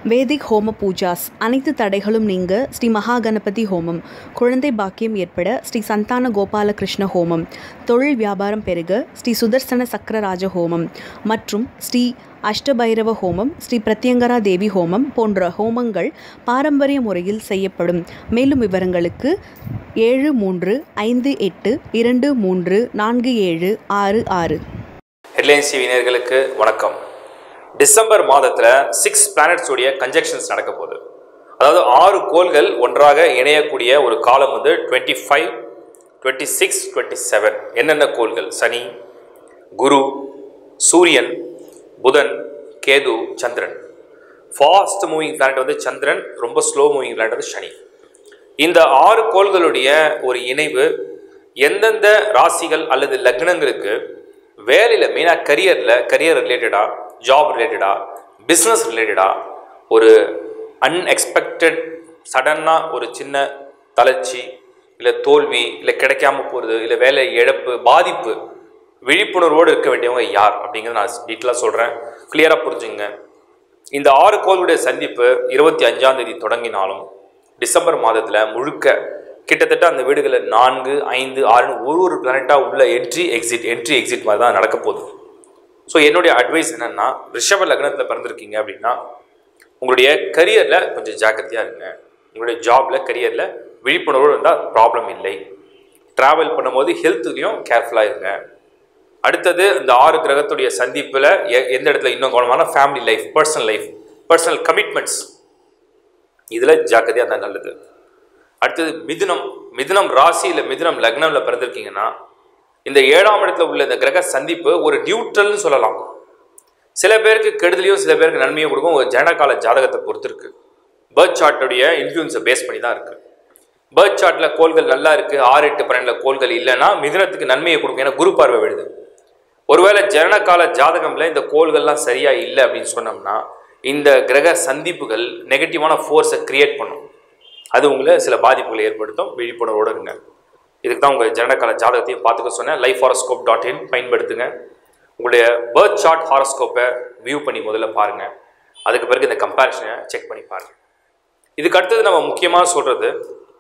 வேதிக் ஹோம பூஜாஸ் அனைத்து தடைகளும் நீங்க ஸ்ரீ மகா கணபதி ஹோமம் குழந்தை பாக்கியம் ஏற்பட ஸ்ரீ சந்தான கோபால கிருஷ்ண ஹோமம் தொழில் வியாபாரம் பெருக ஸ்ரீ சுதர்சன சக்கரராஜ ஹோமம் மற்றும் ஸ்ரீ அஷ்டபைரவ ஹோமம் ஸ்ரீ பிரத்யங்கரா தேவி ஹோமம் போன்ற ஹோமங்கள் பாரம்பரிய முறையில் செய்யப்படும் மேலும் விவரங்களுக்கு ஏழு மூன்று ஐந்து எட்டு இரண்டு மூன்று நான்கு ஏழு ஆறு ஆறு ஹெட்லைன்ஸ் டிவி நேயர்களுக்கு வணக்கம் டிசம்பர் மாதத்தில் சிக்ஸ் பிளானட்ஸுடைய கன்ஜெக்ஷன்ஸ் நடக்க போகுது அதாவது ஆறு கோள்கள் ஒன்றாக இணையக்கூடிய ஒரு காலம் வந்து twenty five twenty six twenty seven என்னென்ன கோள்கள் சனி குரு சூரியன் புதன் கேது சந்திரன் ஃபாஸ்ட் மூவிங் பிளானட் வந்து சந்திரன் ரொம்ப ஸ்லோ மூவிங் பிளானட் வந்து சனி இந்த ஆறு கோள்களுடைய ஒரு இணைவு எந்தெந்த ராசிகள் அல்லது லக்னங்களுக்கு வேலையில் மெயினாக கரியரில் கரியர் ரிலேட்டடாக ஜாப் ரிலேட்டடாக பிஸ்னஸ் ரிலேட்டடாக ஒரு அன்எக்ஸ்பெக்டட் சடன்னாக ஒரு சின்ன தளர்ச்சி இல்லை தோல்வி இல்லை கிடைக்காம போகிறது இல்லை வேலை இழப்பு பாதிப்பு விழிப்புணர்வோடு இருக்க வேண்டியவங்க யார் அப்படிங்கிறத நான் டீட்டெயிலாக சொல்கிறேன் கிளியராக புரிஞ்சுங்க இந்த ஆறு கோளுடைய சந்திப்பு இருபத்தி அஞ்சாம் தேதி தொடங்கினாலும் டிசம்பர் மாதத்தில் முழுக்க கிட்டத்தட்ட அந்த வீடுகளில் நான்கு ஐந்து ஆறு ஒரு ஒரு பிளானட்டாக உள்ள என்ட்ரி எக்ஸிட் என்ட்ரி எக்ஸிட் மாதிரி தான் நடக்க போகுது ஸோ என்னுடைய அட்வைஸ் என்னென்னா ரிஷப லக்னத்தில் பிறந்திருக்கீங்க அப்படின்னா உங்களுடைய கரியரில் கொஞ்சம் ஜாக்கிரதையாக இருங்க உங்களுடைய ஜாபில் கரியரில் விழிப்புணர்வு இருந்தால் ப்ராப்ளம் இல்லை ட்ராவல் பண்ணும்போது ஹெல்த்துலேயும் கேர்ஃபுல்லாக இருங்க அடுத்தது இந்த ஆறு கிரகத்துடைய சந்திப்பில் எந்த இடத்துல இன்னும் கவனமான family life personal life personal commitments இதில் ஜாக்கிரதையாக இருந்தால் நல்லது அடுத்தது மிதுனம் மிதுனம் ராசி இல்லை மிதுனம் லக்னமில் பிறந்திருக்கீங்கன்னா இந்த ஏழாம் இடத்துல உள்ள இந்த கிரக சந்திப்பு ஒரு நியூட்ரல்னு சொல்லலாம் சில பேருக்கு கெடுதலையும் சில பேருக்கு நன்மையும் கொடுக்கும் ஒரு ஜனகால ஜாதகத்தை பொறுத்து இருக்கு பேர்த் சார்ட்டுடைய இன்ஃப்ளூன்ஸை பேஸ் பண்ணி தான் இருக்கு பேர்த் சார்ட்டில் கோள்கள் நல்லா இருக்கு ஆறு எட்டு பன்னெண்டில் கோள்கள் இல்லைன்னா மிதுனத்துக்கு நன்மையை கொடுக்கும் ஏன்னா குரு பார்வை விடுது ஒருவேளை ஜனகால ஜாதகம்ல இந்த கோள்கள்லாம் சரியா இல்லை அப்படின்னு சொன்னோம்னா இந்த கிரக சந்திப்புகள் நெகட்டிவான ஃபோர்ஸை கிரியேட் பண்ணும் அது உங்களை சில பாதிப்புகளை ஏற்படுத்தும் விழிப்புணர்வோடு இருங்க இதுக்கு தான் உங்கள் ஜனனகால ஜாதகத்தையும் பார்த்துக்க சொன்னேன் லைஃப் ஹாரோஸ்கோப் டாட் இன் பயன்படுத்துங்க உங்களுடைய பேர்த் சார்ட் ஹாரோஸ்கோப்பை வியூ பண்ணி முதல்ல பாருங்கள் அதுக்கு பிறகு இந்த கம்பேரிஷனை செக் பண்ணி பாருங்கள் இதுக்கு அடுத்தது நம்ம முக்கியமாக சொல்கிறது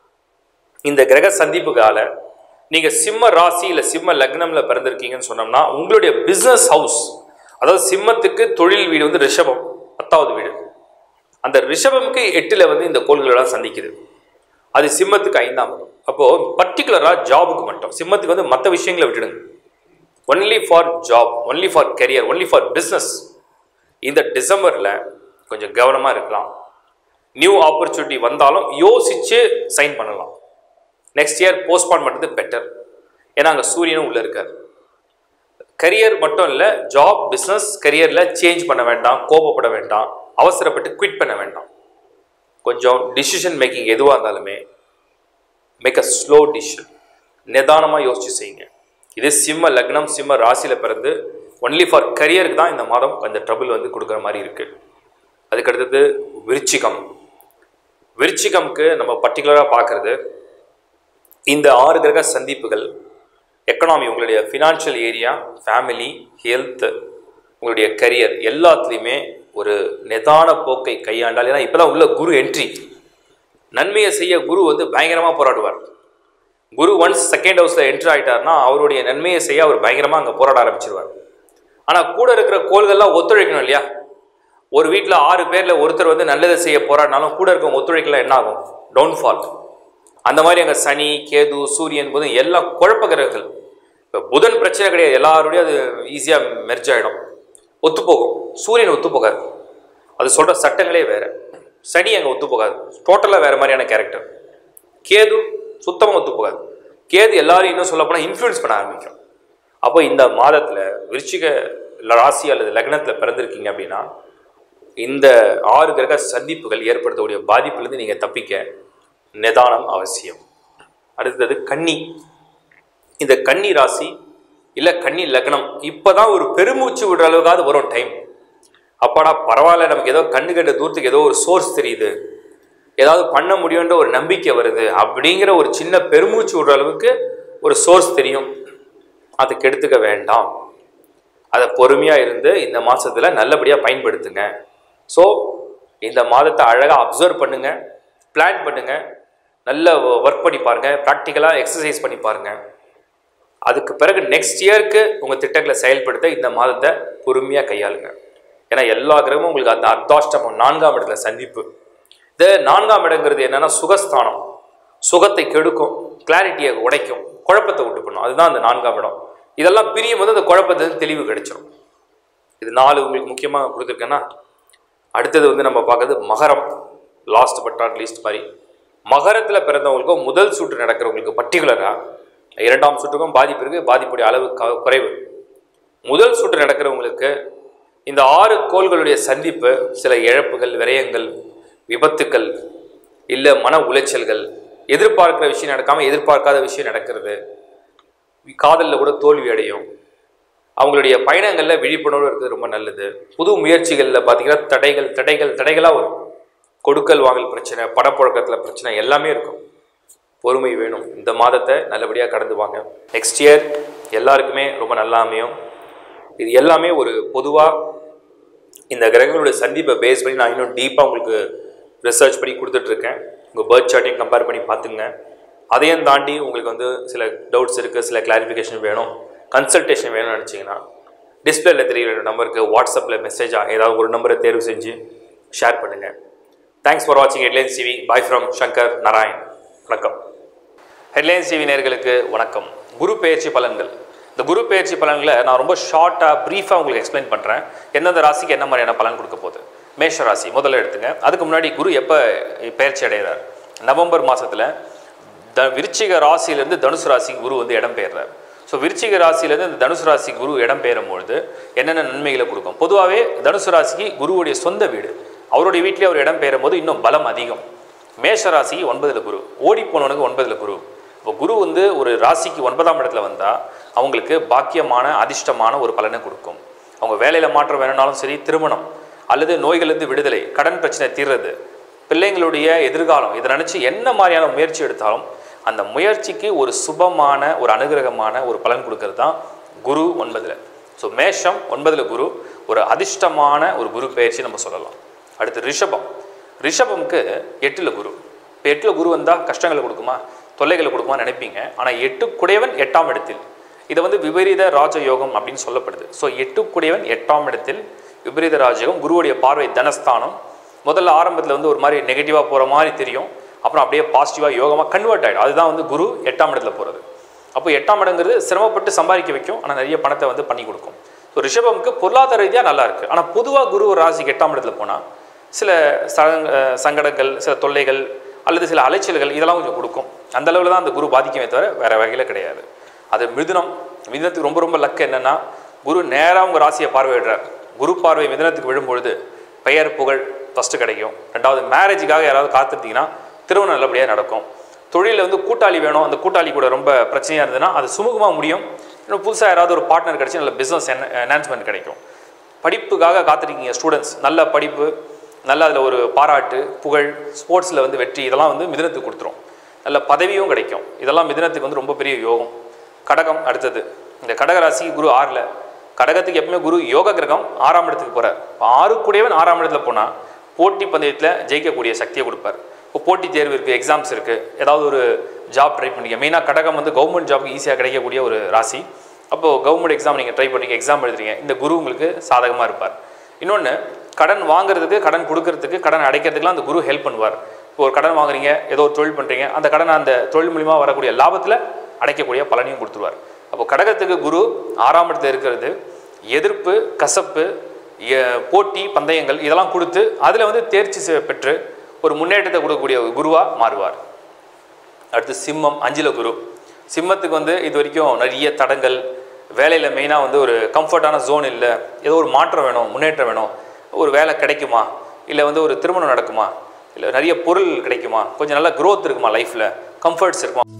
இந்த கிரக சந்திப்புகால நீங்கள் சிம்ம ராசி இல்லை சிம்ம லக்னமில் பிறந்திருக்கீங்கன்னு சொன்னோம்னா உங்களுடைய பிஸ்னஸ் ஹவுஸ் அதாவது சிம்மத்துக்கு தொழில் வீடு வந்து ரிஷபம் பத்தாவது வீடு அந்த ரிஷபமுக்கு எட்டில் வந்து இந்த கோள்களெல்லாம் சந்திக்குது அது சிம்மத்துக்கு ஐந்தாம் இடம் அப்போது பர்டிகுலராக ஜாபுக்கு மட்டும் சிம்மத்துக்கு வந்து மற்ற விஷயங்களை விட்டுடுங்க only for job only for career only for business இந்த டிசம்பரில் கொஞ்சம் கவனமாக இருக்கலாம் நியூ ஆப்பர்ச்சுனிட்டி வந்தாலும் யோசித்து சைன் பண்ணலாம் நெக்ஸ்ட் இயர் போஸ்ட்பான் பண்ணுறது பெட்டர் ஏன்னா அங்கே சூரியனும் உள்ளே இருக்கார் கரியர் மட்டும் இல்லை ஜாப் பிஸ்னஸ் கரியரில் சேஞ்ச் பண்ண வேண்டாம் கோபப்பட வேண்டாம் அவசரப்பட்டு குவிட் பண்ண வேண்டாம் கொஞ்சம் டிசிஷன் மேக்கிங் எதுவாக இருந்தாலுமே மேக் அ ஸ்லோ டிசிஷன் நிதானமாக யோசிச்சு செய்யுங்க இது சிம்ம லக்னம் சிம்ம ராசியில் பிறந்து ஒன்லி ஃபார் கரியருக்கு தான் இந்த மாதம் கொஞ்சம் ட்ரபிள் வந்து கொடுக்குற மாதிரி இருக்குது அதுக்கு அடுத்தது விருச்சிகம் விருச்சிகம்க்கு நம்ம பர்டிகுலராக பார்க்குறது இந்த ஆறு கிரக சந்திப்புகள் எக்கனாமி உங்களுடைய ஃபினான்ஷியல் ஏரியா ஃபேமிலி ஹெல்த் உங்களுடைய கரியர் எல்லாத்துலேயுமே ஒரு நிதான போக்கை கையாண்டால் ஏன்னா இப்போ தான் உள்ள குரு என்ட்ரி நன்மையை செய்ய குரு வந்து பயங்கரமாக போராடுவார் குரு ஒன்ஸ் செகண்ட் ஹவுஸில் என்ட்ரி ஆகிட்டார்னா அவருடைய நன்மையை செய்ய அவர் பயங்கரமாக அங்கே போராட ஆரம்பிச்சிருவார் ஆனால் கூட இருக்கிற கோள்கள்லாம் ஒத்துழைக்கணும் இல்லையா ஒரு வீட்டில் ஆறு பேரில் ஒருத்தர் வந்து நல்லதை செய்ய போராடினாலும் கூட இருக்கவங்க ஒத்துழைக்கலாம் என்ன ஆகும் டவுன்ஃபால் அந்த மாதிரி அங்கே சனி கேது சூரியன் புதன் எல்லாம் குழப்ப கிரகங்கள் இப்போ புதன் பிரச்சனை கிடையாது எல்லாருடையும் அது ஈஸியாக மெர்ஜ் ஆகிடும் ஒத்து போகும் சூரியன் ஒத்து போகாது அது சொல்கிற சட்டங்களே வேறு சனி அங்கே ஒத்து போகாது டோட்டலாக வேறு மாதிரியான கேரக்டர் கேது சுத்தமாக ஒத்து போகாது கேது எல்லாரும் இன்னும் சொல்லப்போனால் இன்ஃப்ளூயன்ஸ் பண்ண ஆரம்பிக்கும் அப்போ இந்த மாதத்தில் விருச்சிக ராசி அல்லது லக்னத்தில் பிறந்திருக்கீங்க அப்படின்னா இந்த ஆறு கிரக சந்திப்புகள் ஏற்படுத்தக்கூடிய பாதிப்புலேருந்து நீங்கள் தப்பிக்க நிதானம் அவசியம் அடுத்தது கன்னி இந்த கன்னி ராசி இல்லை கன்னி லக்னம் இப்போ தான் ஒரு பெருமூச்சு விடுற அளவுக்காவது வரும் டைம் அப்பாடா பரவாயில்ல நமக்கு ஏதோ கண்ணு கண்ட தூரத்துக்கு ஏதோ ஒரு சோர்ஸ் தெரியுது ஏதாவது பண்ண முடியுன்ற ஒரு நம்பிக்கை வருது அப்படிங்கிற ஒரு சின்ன பெருமூச்சு விடுற அளவுக்கு ஒரு சோர்ஸ் தெரியும் அதுக்கு எடுத்துக்க வேண்டாம் அதை பொறுமையாக இருந்து இந்த மாதத்தில் நல்லபடியாக பயன்படுத்துங்க ஸோ இந்த மாதத்தை அழகாக அப்சர்வ் பண்ணுங்க பிளான் பண்ணுங்க நல்ல ஒர்க் பண்ணி பாருங்க ப்ராக்டிக்கலாக எக்ஸசைஸ் பண்ணி பாருங்க அதுக்கு பிறகு நெக்ஸ்ட் இயர்க்கு உங்கள் திட்டங்களை செயல்படுத்த இந்த மாதத்தை பொறுமையாக கையாளுங்க ஏன்னா எல்லா கிரகமும் உங்களுக்கு அந்த அர்த்தாஷ்டமம் நான்காம் இடத்துல சந்திப்பு இந்த நான்காம் இடங்கிறது என்னன்னா சுகஸ்தானம் சுகத்தை கெடுக்கும் கிளாரிட்டியை உடைக்கும் குழப்பத்தை உண்டு பண்ணும் அதுதான் அந்த நான்காம் இடம் இதெல்லாம் பிரியும் போது அந்த குழப்பத்துக்கு தெளிவு கிடைச்சிரும் இது நாலு உங்களுக்கு முக்கியமாக கொடுத்துருக்கேன்னா அடுத்தது வந்து நம்ம பார்க்கறது மகரம் லாஸ்ட் பட் நாட் லீஸ்ட் மாதிரி மகரத்தில் பிறந்தவங்களுக்கும் முதல் சுற்று நடக்கிறவங்களுக்கு பர்டிகுலராக இரண்டாம் சுற்றுக்கும் பாதிப்பு இருக்குது பாதிப்புடைய அளவு க- குறைவு முதல் சுற்று நடக்கிறவங்களுக்கு இந்த ஆறு கோள்களுடைய சந்திப்பு சில இழப்புகள் விரயங்கள் விபத்துக்கள் இல்லை மன உளைச்சல்கள் எதிர்பார்க்கிற விஷயம் நடக்காமல் எதிர்பார்க்காத விஷயம் நடக்கிறது காதலில் கூட தோல்வி அடையும் அவங்களுடைய பயணங்களில் விழிப்புணர்வு இருக்கிறது ரொம்ப நல்லது புது முயற்சிகளில் பார்த்தீங்கன்னா தடைகள் தடைகள் தடைகளாக வரும் கொடுக்கல் வாங்கல் பிரச்சனை பணப்புழக்கத்தில் பிரச்சனை எல்லாமே இருக்கும் பொறுமை வேணும் இந்த மாதத்தை நல்லபடியாக கடந்து வாங்க நெக்ஸ்ட் இயர் எல்லாருக்குமே ரொம்ப நல்லா அமையும் இது எல்லாமே ஒரு பொதுவாக இந்த கிரகங்களுடைய சந்திப்பை பேஸ் பண்ணி நான் இன்னும் டீப்பாக உங்களுக்கு ரிசர்ச் பண்ணி கொடுத்துட்ருக்கேன் உங்கள் பேர்த் சார்ட்டையும் கம்பேர் பண்ணி பார்த்துங்க அதையும் தாண்டி உங்களுக்கு வந்து சில டவுட்ஸ் இருக்குது சில கிளாரிஃபிகேஷன் வேணும் கன்சல்டேஷன் வேணும்னு நினச்சிங்கன்னா டிஸ்பிளேல தெரிகிற நம்பருக்கு வாட்ஸ்அப்பில் மெசேஜாக ஏதாவது ஒரு நம்பரை தேர்வு செஞ்சு ஷேர் பண்ணுங்கள் தேங்க்ஸ் ஃபார் வாட்சிங் headlines TV bye from Shankar Narayan வணக்கம் ஹெட்லைன்ஸ் டிவி நேயர்களுக்கு வணக்கம் குரு பெயர்ச்சி பலன்கள் இந்த குரு பெயர்ச்சி பலன்களை நான் ரொம்ப ஷார்ட்டாக ப்ரீஃபாக உங்களுக்கு எக்ஸ்பிளைன் பண்ணுறேன் எந்தெந்த ராசிக்கு என்ன மாதிரியான பலன் கொடுக்க போகுது மேஷ ராசி முதல்ல எடுத்துங்க அதுக்கு முன்னாடி குரு எப்போ பெயர்ச்சி அடைகிறார் நவம்பர் மாதத்தில் த விருச்சிக ராசியிலேருந்து தனுசு ராசிக்கு குரு வந்து இடம் பெயர்றார் ஸோ விருச்சிக ராசியிலேருந்து இந்த தனுசு ராசி குரு இடம் பெயரும் பொழுது என்னென்ன நன்மைகளை கொடுக்கும் பொதுவாகவே தனுசு ராசிக்கு குருவுடைய சொந்த வீடு அவருடைய வீட்டிலே அவர் இடம் பெயரும் போது இன்னும் பலம் அதிகம் மேஷ ராசி ஒன்பதில் குரு ஓடி போனவனுக்கு ஒன்பதில் குரு இப்போ குரு வந்து ஒரு ராசிக்கு ஒன்பதாம் இடத்துல வந்தால் அவங்களுக்கு பாக்கியமான அதிர்ஷ்டமான ஒரு பலனை கொடுக்கும் அவங்க வேலையில் மாற்றம் வேணும்னாலும் சரி திருமணம் அல்லது நோய்களிலிருந்து விடுதலை கடன் பிரச்சனை தீர்றது பிள்ளைங்களுடைய எதிர்காலம் இதை நினச்சி என்ன மாதிரியான முயற்சி எடுத்தாலும் அந்த முயற்சிக்கு ஒரு சுபமான ஒரு அனுகிரகமான ஒரு பலன் கொடுக்கறது தான் குரு ஒன்பதில் ஸோ மேஷம் ஒன்பதில் குரு ஒரு அதிர்ஷ்டமான ஒரு குரு பயிற்சி நம்ம சொல்லலாம் அடுத்து ரிஷபம் ரிஷபம்க்கு எட்டில் குரு இப்போ எட்டில் குரு வந்தால் கஷ்டங்களை கொடுக்குமா தொல்லைகளை கொடுக்குமா நினைப்பீங்க ஆனால் எட்டு குடையவன் எட்டாம் இடத்தில் இதை வந்து விபரீத ராஜயோகம் அப்படின்னு சொல்லப்படுது ஸோ எட்டு குடையவன் எட்டாம் இடத்தில் விபரீத ராஜயோகம் குருவுடைய பார்வை தனஸ்தானம் முதல்ல ஆரம்பத்தில் வந்து ஒரு மாதிரி நெகட்டிவாக போகிற மாதிரி தெரியும் அப்புறம் அப்படியே பாசிட்டிவாக யோகமாக கன்வெர்ட் ஆகிடும் அதுதான் வந்து குரு எட்டாம் இடத்துல போகிறது அப்போ எட்டாம் இடங்கிறது சிரமப்பட்டு சம்பாதிக்க வைக்கும் ஆனால் நிறைய பணத்தை வந்து பண்ணி கொடுக்கும் ஸோ ரிஷபம்க்கு பொருளாதார ரீதியாக நல்லா இருக்குது ஆனால் பொதுவாக குரு ஒரு ராசிக்கு எட்டாம் இடத்துல போனால் சில சங்க சங்கடங்கள் சில தொல்லைகள் அல்லது சில அலைச்சல்கள் இதெல்லாம் கொஞ்சம் கொடுக்கும் அந்த அளவில் தான் அந்த குரு பாதிக்குமே தவிர வேறு வகையில் கிடையாது அது மிதுனம் மிதுனத்துக்கு ரொம்ப ரொம்ப லக்கு என்னென்னா குரு நேராக உங்கள் ராசியை பார்வையிடுறார் குரு பார்வை மிதுனத்துக்கு விழும்பொழுது பெயர் புகழ் ஃபஸ்ட்டு கிடைக்கும் ரெண்டாவது மேரேஜுக்காக யாராவது காத்திருந்தீங்கன்னா திருமணம் நல்லபடியாக நடக்கும் தொழிலில் வந்து கூட்டாளி வேணும் அந்த கூட்டாளி கூட ரொம்ப பிரச்சனையாக இருந்ததுன்னா அது சுமூகமாக முடியும் இன்னும் புதுசாக யாராவது ஒரு பார்ட்னர் கிடச்சி நல்ல பிஸ்னஸ் என்ஹான்ஸ்மெண்ட் கிடைக்கும் படிப்புக்காக காத்திருக்கீங்க ஸ்டூடெண்ட்ஸ் நல்ல படிப்பு நல்ல அதில் ஒரு பாராட்டு புகழ் ஸ்போர்ட்ஸில் வந்து வெற்றி இதெல்லாம் வந்து மிதுனத்துக்கு கொடுத்துரும் நல்ல பதவியும் கிடைக்கும் இதெல்லாம் மிதுனத்துக்கு வந்து ரொம்ப பெரிய யோகம் கடகம் அடுத்தது இந்த கடக ராசிக்கு குரு ஆறில் கடகத்துக்கு எப்பவுமே குரு யோக கிரகம் ஆறாம் இடத்துக்கு போகிறார் ஆறு கூடியவன் ஆறாம் இடத்துல போனால் போட்டி பந்தயத்தில் ஜெயிக்கக்கூடிய சக்தியை கொடுப்பார் இப்போ போட்டித் தேர்வு இருக்குது எக்ஸாம்ஸ் இருக்குது ஏதாவது ஒரு ஜாப் ட்ரை பண்ணீங்க மெயினாக கடகம் வந்து கவர்மெண்ட் ஜாப்க்கு ஈஸியாக கிடைக்கக்கூடிய ஒரு ராசி அப்போது கவர்மெண்ட் எக்ஸாம் நீங்கள் ட்ரை பண்ணுறீங்க எக்ஸாம் எழுதுறீங்க இந்த குரு உங்களுக்கு சாதகமாக இருப்பார் இன்னொன்று கடன் வாங்குறதுக்கு கடன் கொடுக்கறதுக்கு கடன் அடைக்கிறதுக்குலாம் அந்த குரு ஹெல்ப் பண்ணுவார் இப்போ ஒரு கடன் வாங்குறீங்க ஏதோ ஒரு தொழில் பண்ணுறீங்க அந்த கடனை அந்த தொழில் மூலிமா வரக்கூடிய லாபத்தில் அடைக்கக்கூடிய பலனையும் கொடுத்துருவார் அப்போ கடகத்துக்கு குரு ஆறாம் இடத்துல இருக்கிறது எதிர்ப்பு கசப்பு எ- போட்டி பந்தயங்கள் இதெல்லாம் கொடுத்து அதில் வந்து தேர்ச்சி செ- பெற்று ஒரு முன்னேற்றத்தை கொடுக்கக்கூடிய ஒரு குருவாக மாறுவார் அடுத்து சிம்மம் அஞ்சில குரு சிம்மத்துக்கு வந்து இது வரைக்கும் நிறைய தடங்கள் வேலையில் மெயினாக வந்து ஒரு கம்ஃபர்டான ஜோன் இல்லை ஏதோ ஒரு மாற்றம் வேணும் முன்னேற்றம் வேணும் ஒரு வேலை கிடைக்குமா இல்லை வந்து ஒரு திருமணம் நடக்குமா இல்லை நிறைய பொருள் கிடைக்குமா கொஞ்சம் நல்ல growth இருக்குமா லைஃப்பில் கம்ஃபர்ட்ஸ் இருக்குமா